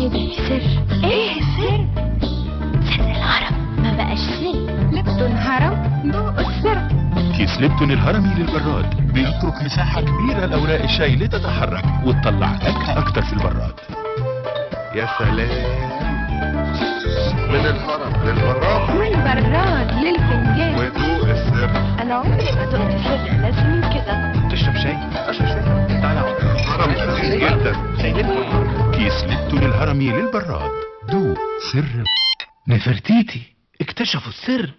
سيدي سر ايه سر سر الهرم ما بقاش سر لبتون هرم ضوء السر كيس ليبتون الهرمي للبراد بيترك مساحة كبيرة لأوراق الشاي لتتحرك وتطلع نكهة أكتر في البراد يا سلام من الهرم للبراد والبراد للفنجان وضوء السر انا عمري ما دقت سر لازم من كده تشرب شاي اشرب شاي تعال اقعد هرم جميل جدا شاي ليبتون كيس ليبتون الهرمي للبراد دوق سر نفرتيتي اكتشفوا السر